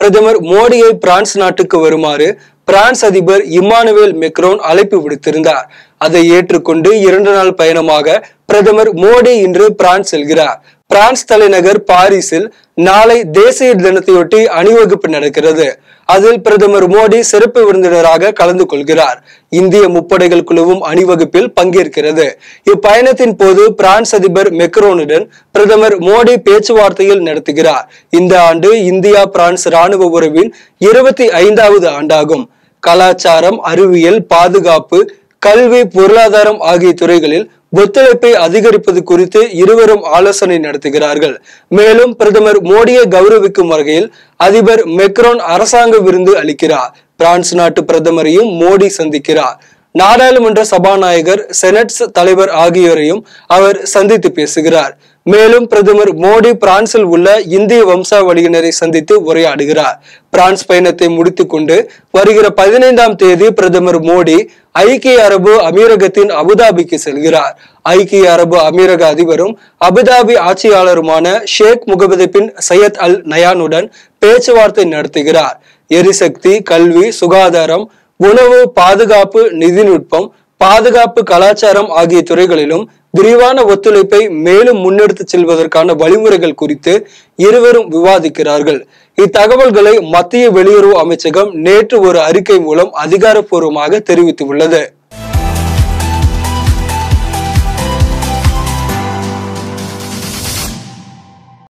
பிரதமர் மோடியை பிரான்ஸ் நாட்டுக்கு வருமாறு பிரான்ஸ் அதிபர் இம்மானுவேல் மெக்ரோன் அழைப்பு விடுத்திருந்தார் அதை ஏற்றுக்கொண்டு இரண்டு நாள் பயணமாக பிரதமர் மோடி இன்று பிரான்ஸ் செல்கிறார் பிரான்ஸ் தலைநகர் பாரிஸில் நாளை தேசிய தினத்தையொட்டி அணிவகுப்பு நடக்கிறது அதில் பிரதமர் மோடி சிறப்பு விருந்தினராக கலந்து கொள்கிறார் இந்திய முப்படைகள் குழுவும் அணிவகுப்பில் பங்கேற்கிறது இப்பயணத்தின் போது பிரான்ஸ் அதிபர் மெக்ரோனுடன் பிரதமர் மோடி பேச்சுவார்த்தையில் நடத்துகிறார் இந்த ஆண்டு இந்தியா பிரான்ஸ் ராணுவ உறவின் இருபத்தி ஐந்தாவது ஆண்டாகும் கலாச்சாரம் அறிவியல் பாதுகாப்பு கல்வி பொருளாதாரம் ஆகிய துறைகளில் ஒத்துழைப்பை அதிகரிப்பது குறித்து இருவரும் ஆலோசனை நடத்துகிறார்கள் மேலும் பிரதமர் மோடியை கௌரவிக்கும் வகையில் அதிபர் மெக்ரோன் அரசாங்க விருந்து அளிக்கிறார் பிரான்ஸ் நாட்டு பிரதமரையும் மோடி சந்திக்கிறார் நாடாளுமன்ற சபாநாயகர் செனட்ஸ் தலைவர் ஆகியோரையும் அவர் சந்தித்து பேசுகிறார் மேலும் பிரதமர் மோடி பிரான்சில் உள்ள இந்திய வம்சாவளியினரை சந்தித்து உரையாடுகிறார் பிரான்ஸ் பயணத்தை முடித்துக்கொண்டு வருகிற பதினைந்தாம் தேதி பிரதமர் மோடி ஐக்கிய அரபு அமீரகத்தின் அபுதாபிக்கு செல்கிறார் ஐக்கிய அரபு அமீரக அதிபரும் அபுதாபி ஆட்சியாளருமான Sheikh Mohammed bin Zayed Al நயானுடன் பேச்சுவார்த்தை நடத்துகிறார் எரிசக்தி கல்வி சுகாதாரம் உணவு பாதுகாப்பு நிதிநுட்பம் பாதுகாப்பு கலாச்சாரம் ஆகிய துறைகளிலும் விரிவான ஒத்துழைப்பை மேலும் முன்னெடுத்து செல்வதற்கான வழிமுறைகள் குறித்து இருவரும் விவாதிக்கிறார்கள் இத்தகவல்களை மத்திய வெளியுறவு அமைச்சகம் நேற்று ஒரு அறிக்கை மூலம் அதிகாரப்பூர்வமாக தெரிவித்துள்ளது